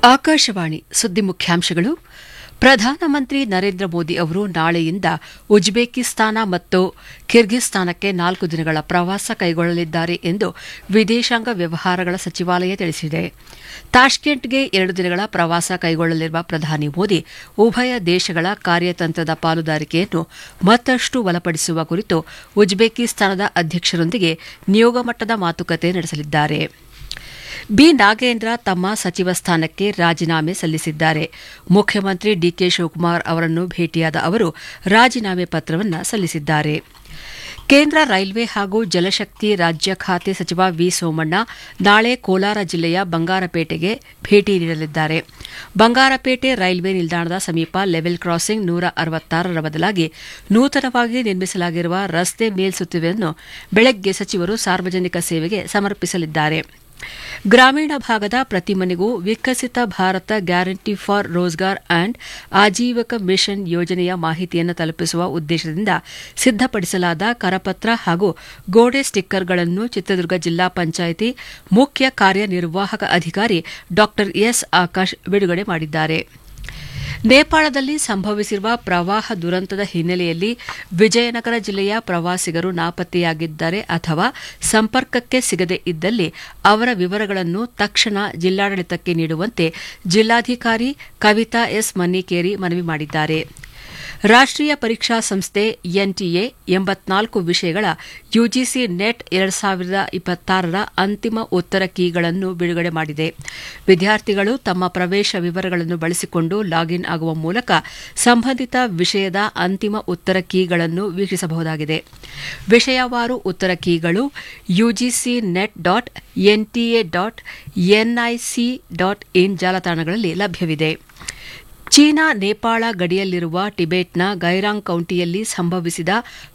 ಆಕಾಶವಾಣಿ ಸುದ್ದಿ ಮುಖ್ಯಾಂಶಗಳು ಪ್ರಧಾನಮಂತ್ರಿ ನರೇಂದ್ರ ಮೋದಿ ಅವರು ನಾಳೆಯಿಂದ ಉಜ್ಬೇಕಿಸ್ತಾನ ಮತ್ತು ಕಿರ್ಗಿಸ್ತಾನಕ್ಕೆ ನಾಲ್ಕು ದಿನಗಳ ಪ್ರವಾಸ ಕೈಗೊಳ್ಳಲಿದ್ದಾರೆ ಎಂದು ವಿದೇಶಾಂಗ ವ್ಯವಹಾರಗಳ ಸಚಿವಾಲಯ ತಿಳಿಸಿದೆ ತಾಷ್ಕೆಂಟ್ಗೆ ಎರಡು ದಿನಗಳ ಪ್ರವಾಸ ಕೈಗೊಳ್ಳಲಿರುವ ಪ್ರಧಾನಿ ಮೋದಿ ಉಭಯ ದೇಶಗಳ ಕಾರ್ಯತಂತ್ರದ ಪಾಲುದಾರಿಕೆಯನ್ನು ಮತ್ತಷ್ಟು ಬಲಪಡಿಸುವ ಕುರಿತು ಉಜ್ಬೇಕಿಸ್ತಾನದ ಅಧ್ಯಕ್ಷರೊಂದಿಗೆ ನಿಯೋಗ ಮಟ್ಟದ ಮಾತುಕತೆ ನಡೆಸಲಿದ್ದಾರೆ ಬಿ ನಾಗೇಂದ್ರ ತಮ್ಮ ಸಚಿವ ಸ್ಥಾನಕ್ಕೆ ರಾಜೀನಾಮೆ ಸಲ್ಲಿಸಿದ್ದಾರೆ ಮುಖ್ಯಮಂತ್ರಿ ಡಿಕೆ ಶಿವಕುಮಾರ್ ಅವರನ್ನು ಭೇಟಿಯಾದ ಅವರು ರಾಜೀನಾಮೆ ಪತ್ರವನ್ನು ಸಲ್ಲಿಸಿದ್ದಾರೆ ಕೇಂದ್ರ ರೈಲ್ವೆ ಹಾಗೂ ಜಲಶಕ್ತಿ ರಾಜ್ಯ ಖಾತೆ ಸಚಿವ ವಿ ಸೋಮಣ್ಣ ನಾಳೆ ಕೋಲಾರ ಜಿಲ್ಲೆಯ ಬಂಗಾರಪೇಟೆಗೆ ಭೇಟಿ ನೀಡಲಿದ್ದಾರೆ ಬಂಗಾರಪೇಟೆ ರೈಲ್ವೆ ನಿಲ್ದಾಣದ ಸಮೀಪ ಲೆವೆಲ್ ಕ್ರಾಸಿಂಗ್ ನೂರ ಅರವತ್ತಾರರ ಬದಲಾಗಿ ನೂತನವಾಗಿ ನಿರ್ಮಿಸಲಾಗಿರುವ ರಸ್ತೆ ಮೇಲ್ಸುತ್ತುವೆಯನ್ನು ಬೆಳಗ್ಗೆ ಸಚಿವರು ಸಾರ್ವಜನಿಕ ಸೇವೆಗೆ ಸಮರ್ಪಿಸಲಿದ್ದಾರೆ ಗ್ರಾಮೀಣ ಭಾಗದ ಪ್ರತಿ ಮನೆಗೂ Viksit Bharat guarantee for rozgar and ajeevika mission ಯೋಜನೆಯ ಮಾಹಿತಿಯನ್ನು ತಲುಪಿಸುವ ಉದ್ದೇಶದಿಂದ ಸಿದ್ದಪಡಿಸಲಾದ ಕರಪತ್ರ ಹಾಗೂ ಗೋಡೆ ಸ್ಟಿಕ್ಕರ್ಗಳನ್ನು ಚಿತ್ರದುರ್ಗ ಜಿಲ್ಲಾ ಪಂಚಾಯಿತಿ ಮುಖ್ಯ ಕಾರ್ಯನಿರ್ವಾಹಕ ಅಧಿಕಾರಿ ಡಾ ಎಸ್ ಆಕಾಶ್ ಬಿಡುಗಡೆ ಮಾಡಿದ್ದಾರೆ ನೇಪಾಳದಲ್ಲಿ ಸಂಭವಿಸಿರುವ ಪ್ರವಾಹ ದುರಂತದ ಹಿನ್ನೆಲೆಯಲ್ಲಿ ವಿಜಯನಗರ ಜಿಲ್ಲೆಯ ಪ್ರವಾಸಿಗರು ನಾಪತ್ತೆಯಾಗಿದ್ದರೆ ಅಥವಾ ಸಂಪರ್ಕಕ್ಕೆ ಸಿಗದೇ ಇದ್ದಲ್ಲಿ ಅವರ ವಿವರಗಳನ್ನು ತಕ್ಷಣ ಜಿಲ್ಲಾಡಳಿತಕ್ಕೆ ನೀಡುವಂತೆ ಜಿಲ್ಲಾಧಿಕಾರಿ ಕವಿತಾ ಎಸ್ ಮನ್ನಿಕೇರಿ ಮನವಿ ಮಾಡಿದ್ದಾರೆ ರಾಷ್ಟೀಯ ಪರೀಕ್ಷಾ ಸಂಸ್ಥೆ ಎನ್ಟಿಎ ಎಂಬತ್ನಾಲ್ಕು ವಿಷಯಗಳ ಯುಜಿಸಿ ನೆಟ್ ಎರಡು ಸಾವಿರದ ಇಪ್ಪತ್ತಾರರ ಅಂತಿಮ ಉತ್ತರ ಕೀಗಳನ್ನು ಬಿಡುಗಡೆ ಮಾಡಿದೆ ವಿದ್ಯಾರ್ಥಿಗಳು ತಮ್ಮ ಪ್ರವೇಶ ವಿವರಗಳನ್ನು ಬಳಸಿಕೊಂಡು ಲಾಗಿನ್ ಆಗುವ ಮೂಲಕ ಸಂಬಂಧಿತ ವಿಷಯದ ಅಂತಿಮ ಉತ್ತರ ಕೀಗಳನ್ನು ವೀಕ್ಷಿಸಬಹುದಾಗಿದೆ ವಿಷಯವಾರು ಉತ್ತರ ಕೀಗಳು UGC NET dot NTA dot NIC dot in ಜಾಲತಾಣಗಳಲ್ಲಿ ಲಭ್ಯವಿದೆ ಚೀನಾ ನೇಪಾಳ ಗಡಿಯಲ್ಲಿರುವ ಟಿಬೆಟ್ನ ಗೈರಾಂಗ್ ಕೌಂಟಿಯಲ್ಲಿ ಸಂಭವಿಸಿದ